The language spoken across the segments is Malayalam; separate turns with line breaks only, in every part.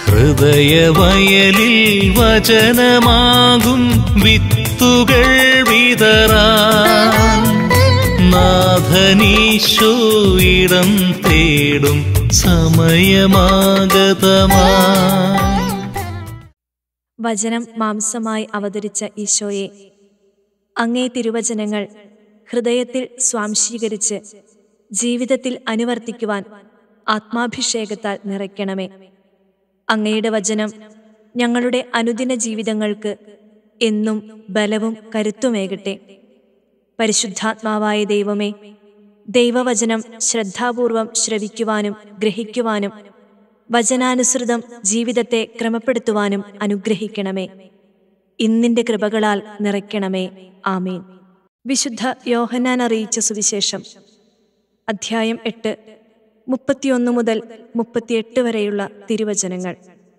ഹൃദയവയലിൽ വചനമാകും വിത്തുകൾ വിതറാ നാഥനീശോ ഇടം തേടും സമയമാഗതമാ
വചനം മാംസമായി അവതരിച്ച ഈശോയെ അങ്ങേ തിരുവചനങ്ങൾ ഹൃദയത്തിൽ സ്വാംശീകരിച്ച് ജീവിതത്തിൽ അനുവർത്തിക്കുവാൻ ആത്മാഭിഷേകത്താൽ നിറയ്ക്കണമേ അങ്ങയുടെ വചനം ഞങ്ങളുടെ അനുദിന ജീവിതങ്ങൾക്ക് എന്നും ബലവും കരുത്തുമേകട്ടെ പരിശുദ്ധാത്മാവായ ദൈവമേ ദൈവവചനം ശ്രദ്ധാപൂർവം ശ്രവിക്കുവാനും ഗ്രഹിക്കുവാനും വചനാനുസൃതം ജീവിതത്തെ ക്രമപ്പെടുത്തുവാനും അനുഗ്രഹിക്കണമേ ഇന്നിന്റെ കൃപകളാൽ നിറയ്ക്കണമേ ആമീൻ വിശുദ്ധ യോഹന്നാൻ അറിയിച്ച സുവിശേഷം അധ്യായം എട്ട് മുപ്പത്തിയൊന്ന് മുതൽ മുപ്പത്തിയെട്ട് വരെയുള്ള തിരുവചനങ്ങൾ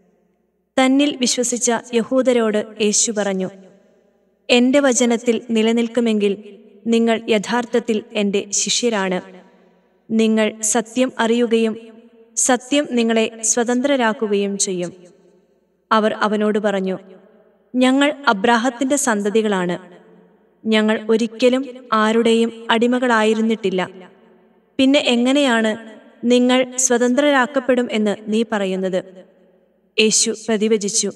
തന്നിൽ വിശ്വസിച്ച യഹൂദരോട് യേശു പറഞ്ഞു എന്റെ വചനത്തിൽ നിലനിൽക്കുമെങ്കിൽ നിങ്ങൾ യഥാർത്ഥത്തിൽ എന്റെ ശിഷ്യരാണ് നിങ്ങൾ സത്യം അറിയുകയും സത്യം നിങ്ങളെ സ്വതന്ത്രരാക്കുകയും ചെയ്യും അവർ അവനോട് പറഞ്ഞു ഞങ്ങൾ അബ്രാഹത്തിന്റെ സന്തതികളാണ് ഞങ്ങൾ ഒരിക്കലും ആരുടെയും അടിമകളായിരുന്നിട്ടില്ല പിന്നെ എങ്ങനെയാണ് നിങ്ങൾ സ്വതന്ത്രരാക്കപ്പെടും എന്ന് നീ പറയുന്നത് യേശു പ്രതിവചിച്ചു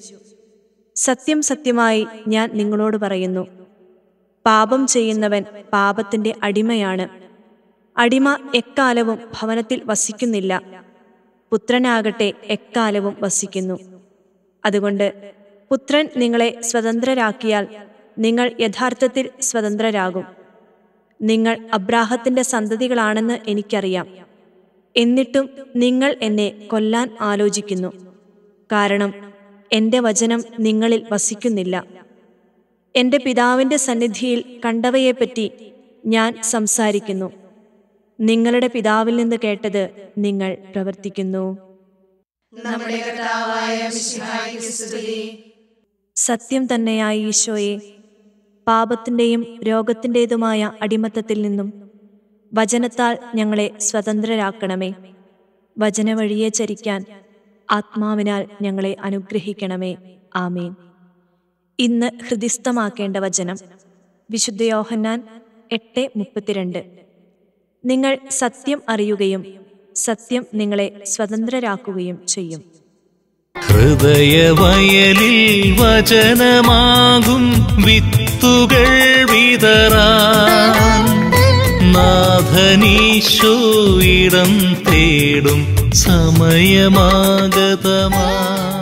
സത്യം സത്യമായി ഞാൻ നിങ്ങളോട് പറയുന്നു പാപം ചെയ്യുന്നവൻ പാപത്തിന്റെ അടിമയാണ് അടിമ എക്കാലവും ഭവനത്തിൽ വസിക്കുന്നില്ല പുത്രനാകട്ടെ എക്കാലവും വസിക്കുന്നു അതുകൊണ്ട് പുത്രൻ നിങ്ങളെ സ്വതന്ത്രരാക്കിയാൽ നിങ്ങൾ യഥാർത്ഥത്തിൽ സ്വതന്ത്രരാകും നിങ്ങൾ അബ്രാഹത്തിന്റെ സന്തതികളാണെന്ന് എനിക്കറിയാം എന്നിട്ടും നിങ്ങൾ എന്നെ കൊല്ലാൻ ആലോചിക്കുന്നു കാരണം എന്റെ വചനം നിങ്ങളിൽ വസിക്കുന്നില്ല എന്റെ പിതാവിന്റെ സന്നിധിയിൽ കണ്ടവയെപ്പറ്റി ഞാൻ സംസാരിക്കുന്നു നിങ്ങളുടെ പിതാവിൽ നിന്ന് കേട്ടത് നിങ്ങൾ പ്രവർത്തിക്കുന്നു
നമ്മുടെ കർത്താവായ മിശിഹായ്ക്ക് സ്തുതി
സത്യം തന്നെയായ ഈശോയെ പാപത്തിന്റെയും രോഗത്തിൻ്റെതുമായ അടിമത്തത്തിൽ നിന്നും വചനത്താൽ ഞങ്ങളെ സ്വതന്ത്രരാക്കണമേ വചനവഴിയെ ചരിക്കാൻ ആത്മാവിനാൽ ഞങ്ങളെ അനുഗ്രഹിക്കണമേ ആമീൻ ഇന്ന് ഹൃദിസ്ഥമാക്കേണ്ട വചനം വിശുദ്ധ യോഹന്നാൻ എട്ട് മുപ്പത്തിരണ്ട് നിങ്ങൾ സത്യം അറിയുകയും സത്യം നിങ്ങളെ സ്വതന്ത്രരാക്കുകയും ചെയ്യും
ഹൃദയവയലിൽ വചനമാകും വിത്തുകൾ വിതറാ നാഥനീശോ ഇടം തേടും സമയമാഗതമാ